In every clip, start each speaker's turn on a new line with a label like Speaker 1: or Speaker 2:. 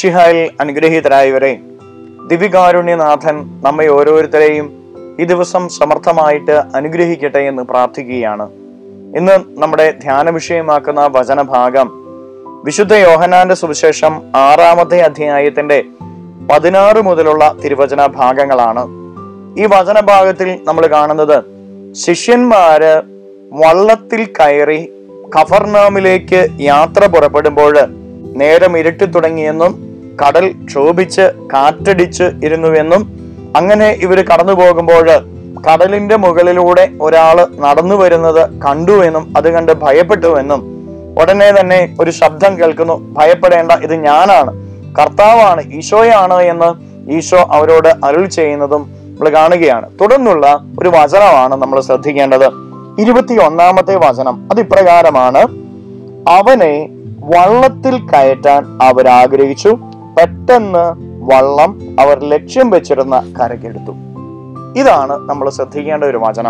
Speaker 1: മിഷിഹായിൽ അനുഗ്രഹീതരായവരെ ദിവികാരുണ്യനാഥൻ നമ്മെ ഓരോരുത്തരെയും ഈ ദിവസം സമർത്ഥമായിട്ട് അനുഗ്രഹിക്കട്ടെ എന്ന് പ്രാർത്ഥിക്കുകയാണ് ഇന്ന് നമ്മുടെ ധ്യാന വിഷയമാക്കുന്ന വചനഭാഗം വിശുദ്ധ യോഹനാന്റെ സുവിശേഷം ആറാമത്തെ അധ്യായത്തിന്റെ പതിനാറ് മുതലുള്ള തിരുവചന ഭാഗങ്ങളാണ് ഈ വചനഭാഗത്തിൽ നമ്മൾ കാണുന്നത് ശിഷ്യന്മാര് വള്ളത്തിൽ കയറി ഖഫർനാമിലേക്ക് യാത്ര പുറപ്പെടുമ്പോൾ നേരം ഇരുട്ടി തുടങ്ങിയെന്നും കടൽ ക്ഷോഭിച്ച് കാറ്റടിച്ച് ഇരുന്നുവെന്നും അങ്ങനെ ഇവർ കടന്നു പോകുമ്പോൾ കടലിന്റെ മുകളിലൂടെ ഒരാൾ നടന്നു വരുന്നത് കണ്ടുവെന്നും അത് കണ്ട് ഭയപ്പെട്ടുവെന്നും ഉടനെ തന്നെ ഒരു ശബ്ദം കേൾക്കുന്നു ഭയപ്പെടേണ്ട ഇത് ഞാനാണ് കർത്താവാണ് ഈശോയാണ് എന്ന് ഈശോ അവരോട് അരുൾ ചെയ്യുന്നതും നമ്മൾ കാണുകയാണ് തുടർന്നുള്ള ഒരു വചനമാണ് നമ്മൾ ശ്രദ്ധിക്കേണ്ടത് ഇരുപത്തി ഒന്നാമത്തെ വചനം അത് ഇപ്രകാരമാണ് അവനെ വള്ളത്തിൽ കയറ്റാൻ അവർ ആഗ്രഹിച്ചു പെട്ടെന്ന് വള്ളം അവർ ലക്ഷ്യം വെച്ചിരുന്ന കരക്കെടുത്തു ഇതാണ് നമ്മൾ ശ്രദ്ധിക്കേണ്ട ഒരു വചനം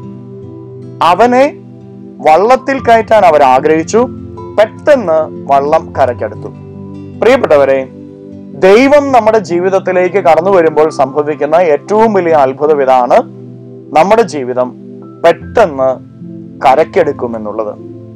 Speaker 1: അവനെ വള്ളത്തിൽ കയറ്റാൻ അവർ ആഗ്രഹിച്ചു പെട്ടെന്ന് വള്ളം കരക്കെടുത്തു പ്രിയപ്പെട്ടവരെ ദൈവം നമ്മുടെ ജീവിതത്തിലേക്ക് കടന്നു വരുമ്പോൾ സംഭവിക്കുന്ന ഏറ്റവും വലിയ അത്ഭുതം ഇതാണ് നമ്മുടെ ജീവിതം പെട്ടെന്ന് കരക്കെടുക്കുമെന്നുള്ളത്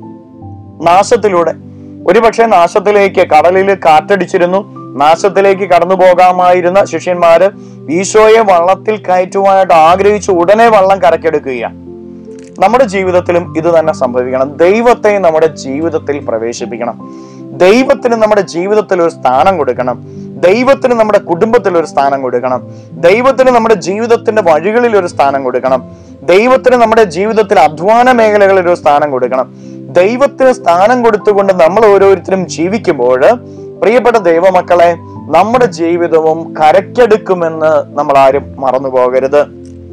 Speaker 1: നാശത്തിലൂടെ ഒരുപക്ഷെ നാശത്തിലേക്ക് കടലിൽ കാറ്റടിച്ചിരുന്നു നാശത്തിലേക്ക് കടന്നു പോകാമായിരുന്ന ശിഷ്യന്മാര് ഈശോയെ വള്ളത്തിൽ കയറ്റുവാനായിട്ട് ആഗ്രഹിച്ചു ഉടനെ വള്ളം കരക്കെടുക്കുകയാണ് നമ്മുടെ ജീവിതത്തിലും ഇത് തന്നെ സംഭവിക്കണം ദൈവത്തെ നമ്മുടെ ജീവിതത്തിൽ പ്രവേശിപ്പിക്കണം ദൈവത്തിന് നമ്മുടെ ജീവിതത്തിൽ ഒരു സ്ഥാനം കൊടുക്കണം ദൈവത്തിന് നമ്മുടെ കുടുംബത്തിൽ ഒരു സ്ഥാനം കൊടുക്കണം ദൈവത്തിന് നമ്മുടെ ജീവിതത്തിന്റെ വഴികളിൽ ഒരു സ്ഥാനം കൊടുക്കണം ദൈവത്തിന് നമ്മുടെ ജീവിതത്തിൽ അധ്വാന മേഖലകളിൽ ഒരു സ്ഥാനം കൊടുക്കണം ദൈവത്തിന് സ്ഥാനം കൊടുത്തുകൊണ്ട് നമ്മൾ ഓരോരുത്തരും ജീവിക്കുമ്പോൾ പ്രിയപ്പെട്ട ദൈവമക്കളെ നമ്മുടെ ജീവിതവും കരക്കെടുക്കുമെന്ന് നമ്മൾ ആരും മറന്നു പോകരുത്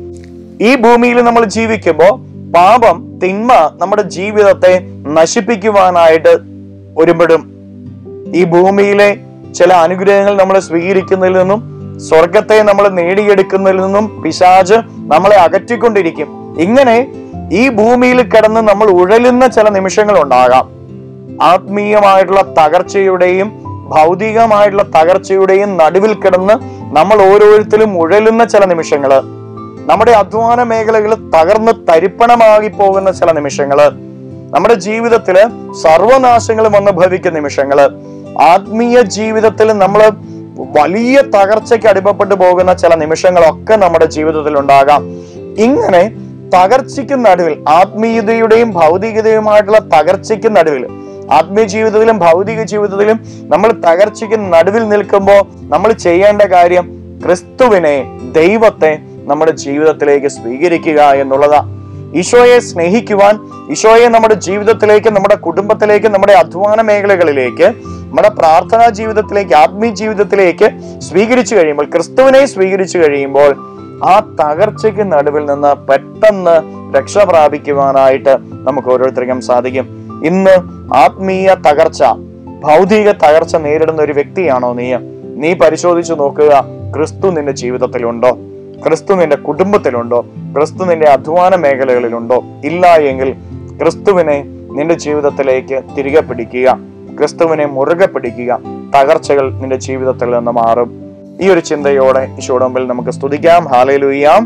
Speaker 1: ഈ ഭൂമിയിൽ നമ്മൾ ജീവിക്കുമ്പോൾ പാപം തിന്മ നമ്മുടെ ജീവിതത്തെ നശിപ്പിക്കുവാനായിട്ട് ഒരുപെടും ഈ ഭൂമിയിലെ ചില അനുഗ്രഹങ്ങൾ നമ്മൾ സ്വീകരിക്കുന്നതിൽ നിന്നും സ്വർഗത്തെ നമ്മൾ നേടിയെടുക്കുന്നതിൽ നിന്നും പിശാജ് നമ്മളെ അകറ്റിക്കൊണ്ടിരിക്കും ഇങ്ങനെ ഈ ഭൂമിയിൽ കിടന്ന് നമ്മൾ ഉഴലുന്ന ചില നിമിഷങ്ങൾ ഉണ്ടാകാം ആത്മീയമായിട്ടുള്ള തകർച്ചയുടെയും ഭൗതികമായിട്ടുള്ള തകർച്ചയുടെയും നടുവിൽ കിടന്ന് നമ്മൾ ഓരോരുത്തരും ഉഴലുന്ന ചില നിമിഷങ്ങള് നമ്മുടെ അധ്വാന മേഖലകൾ തകർന്ന് തരിപ്പണമാകി പോകുന്ന ചില നിമിഷങ്ങള് നമ്മുടെ ജീവിതത്തില് സർവനാശങ്ങളും വന്ന് ഭവിക്കുന്ന നിമിഷങ്ങള് ആത്മീയ ജീവിതത്തിൽ നമ്മൾ വലിയ തകർച്ചയ്ക്ക് അടിമപ്പെട്ടു പോകുന്ന ചില നിമിഷങ്ങളൊക്കെ നമ്മുടെ ജീവിതത്തിൽ ഉണ്ടാകാം ഇങ്ങനെ തകർച്ചയ്ക്ക് നടുവിൽ ആത്മീയതയുടെയും ഭൗതികതയുമായിട്ടുള്ള തകർച്ചയ്ക്ക് നടുവിൽ ആത്മീയ ജീവിതത്തിലും ഭൗതിക ജീവിതത്തിലും നമ്മൾ തകർച്ചയ്ക്ക് നടുവിൽ നിൽക്കുമ്പോൾ നമ്മൾ ചെയ്യേണ്ട കാര്യം ക്രിസ്തുവിനെ ദൈവത്തെ നമ്മുടെ ജീവിതത്തിലേക്ക് സ്വീകരിക്കുക എന്നുള്ളതാ ഈശോയെ സ്നേഹിക്കുവാൻ ഈശോയെ നമ്മുടെ ജീവിതത്തിലേക്ക് നമ്മുടെ കുടുംബത്തിലേക്ക് നമ്മുടെ അധ്വാന മേഖലകളിലേക്ക് നമ്മുടെ പ്രാർത്ഥനാ ജീവിതത്തിലേക്ക് ആത്മീയ ജീവിതത്തിലേക്ക് സ്വീകരിച്ചു കഴിയുമ്പോൾ ക്രിസ്തുവിനെ സ്വീകരിച്ചു കഴിയുമ്പോൾ ആ തകർച്ചയ്ക്ക് നടുവിൽ നിന്ന് പെട്ടെന്ന് രക്ഷ പ്രാപിക്കുവാനായിട്ട് നമുക്ക് ഓരോരുത്തർക്കും സാധിക്കും ഇന്ന് ആത്മീയ തകർച്ച ഭൗതിക തകർച്ച നേരിടുന്ന ഒരു വ്യക്തിയാണോ നീ നീ പരിശോധിച്ചു നോക്കുക ക്രിസ്തു നിന്റെ ജീവിതത്തിലുണ്ടോ ക്രിസ്തു നിന്റെ കുടുംബത്തിലുണ്ടോ ക്രിസ്തു നിന്റെ അധ്വാന മേഖലകളിലുണ്ടോ ഇല്ല എങ്കിൽ ക്രിസ്തുവിനെ നിന്റെ ജീവിതത്തിലേക്ക് തിരികെ പിടിക്കുക ക്രിസ്തുവിനെ മുറുകെ പിടിക്കുക തകർച്ചകൾ നിന്റെ ജീവിതത്തിൽ നിന്ന് മാറും ഈ ഒരു ചിന്തയോടെ ഈശോയുടെ മുമ്പിൽ നമുക്ക് സ്തുതിക്കാം ഹാലലുയ്യാം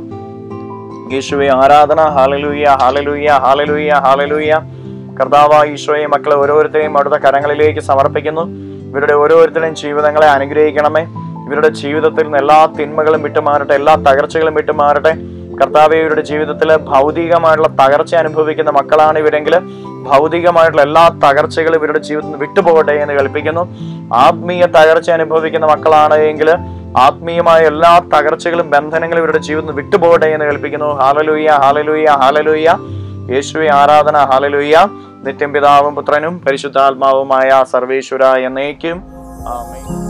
Speaker 1: യേശുവെ ആരാധന ഹാലലൂയ ഹാലലൂയ ഹാലലൂയ ഹാലലൂയ കർത്താവ ഈശോയെ മക്കളെ ഓരോരുത്തരെയും അവിടുത്തെ കരങ്ങളിലേക്ക് സമർപ്പിക്കുന്നു ഇവരുടെ ഓരോരുത്തരുടെയും ജീവിതങ്ങളെ അനുഗ്രഹിക്കണമേ ഇവരുടെ ജീവിതത്തിൽ നിന്ന് എല്ലാ തിന്മകളും വിട്ടുമാറട്ടെ എല്ലാ തകർച്ചകളും വിട്ടുമാറട്ടെ കർത്താവെ ഇവരുടെ ജീവിതത്തിൽ ഭൗതികമായിട്ടുള്ള തകർച്ച അനുഭവിക്കുന്ന മക്കളാണ് ഇവരെങ്കിൽ ഭൗതികമായിട്ടുള്ള എല്ലാ തകർച്ചകളും ഇവരുടെ ജീവിതത്തിൽ നിന്ന് വിട്ടുപോകട്ടെ എന്ന് കൽപ്പിക്കുന്നു ആത്മീയ തകർച്ച അനുഭവിക്കുന്ന മക്കളാണ് എങ്കിൽ ആത്മീയമായ എല്ലാ തകർച്ചകളും ബന്ധനങ്ങളും ഇവരുടെ ജീവിതത്തിൽ നിന്ന് വിട്ടുപോകട്ടെ എന്ന് കൽപ്പിക്കുന്നു ഹാലലൂയ ഹാലലൂയ ഹാലലൂയ യേശുവെ ആരാധന ഹാലലൂയ നിത്യം പിതാവും പുത്രനും പരിശുദ്ധാത്മാവുമായ സർവേശ്വര എന്നേക്കും ആമേൻ